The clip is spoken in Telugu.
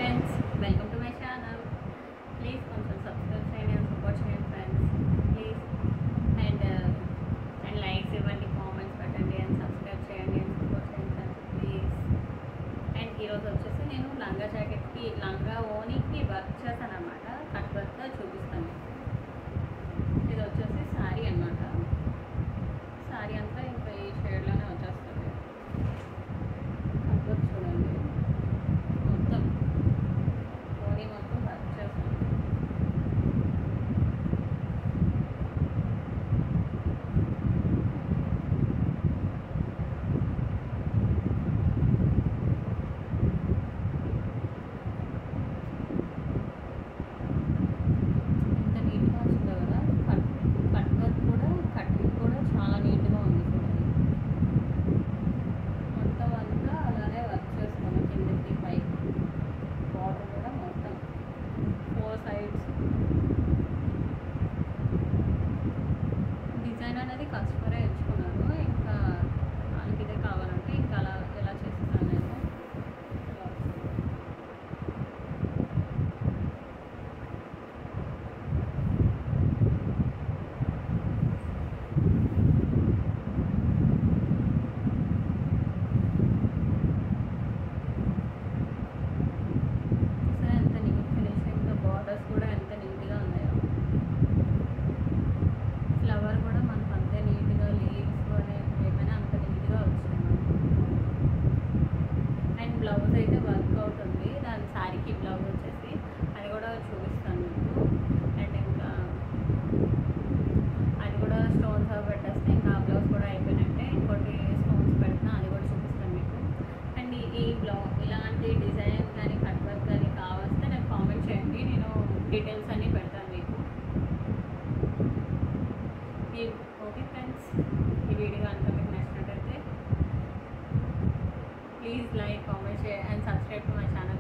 Friends welcome to my channel please కొంచెం సబ్స్క్రైబ్ చేయండి అండ్ సపోర్ట్ చేయండి friends please and and likes ఇవ్వండి కామెంట్స్ పెట్టండి అండ్ సబ్స్క్రైబ్ చేయండి అండ్ సపోర్ట్ చేయండి ఫ్రెండ్స్ ప్లీజ్ అండ్ ఈరోజు వచ్చేసి నేను లంగా జాకెట్కి లంగా ఓనీకి వర్క్ చేశాను అనమాట కట్ వర్క్ చూపిస్తాను ఇది వచ్చేసి శారీ అన్నమాట శారీ అంతా ఇంకా ఈ షేడ్లోనే వచ్చేస్తుంది కట్ వర్క్ చూడండి మొత్తం ఓనీ మొత్తం వర్క్ చేశాను ఎంత నీట్గా వచ్చిందో కదా కట్ కట్ వర్క్ కూడా కటింగ్ కూడా చాలా నీట్గా ఉంది చూడండి మొత్తం అంతా అలానే వర్క్ చేసుకున్నాం కిందకి పైకి బార్డర్ కూడా మొత్తం ఫోర్ సైడ్స్ డిజైన్ అనేది కస్టమరే ఎంచుకున్నారు ఇంకా వాళ్ళకి ఇదే కావాలంటే ఇంకా అలా ఎలా చేస్తాను నేను ఇలా వస్తుంది. చూసారా ఎంత నీట్ ఫినిషింగ్ బార్డర్స్ కూడా ఎంత నీట్గా ఉన్నాయో ఫ్లవర్ కూడా మనకు అంతే నీట్గా లీవ్స్ అనే ఏమైనా అంత నీట్గా వచ్చినాయి మనకు అండ్ బ్లౌజ్ అయితే వర్క్ అవుతుంది దాని శారీకి బ్లౌజ్ వచ్చేసి అది కూడా చూపిస్తాను మీకు అండ్ ఇంకా అది కూడా స్టోన్స్ అవి పెట్టేస్తే ఇంకా ఆ బ్లౌజ్ కూడా అయిపోయినట్టే ఇంకోటి స్టోన్స్ పెట్టినా అది కూడా చూపిస్తాను మీకు అండ్ ఈ- ఈ బ్లౌజ్ ఇలాంటి డిజైన్ కానీ కట్ వర్క్ కానీ కావాల్స్తే నాకు కామెంట్ చేయండి నేను డీటెయిల్స్ అన్నీ పెడతాను మీకు ఈ ఓకే ఫ్రెండ్స్ ఈ వీడియో కనుక మీకు నచ్చినట్టయితే please like comment share and subscribe to my channel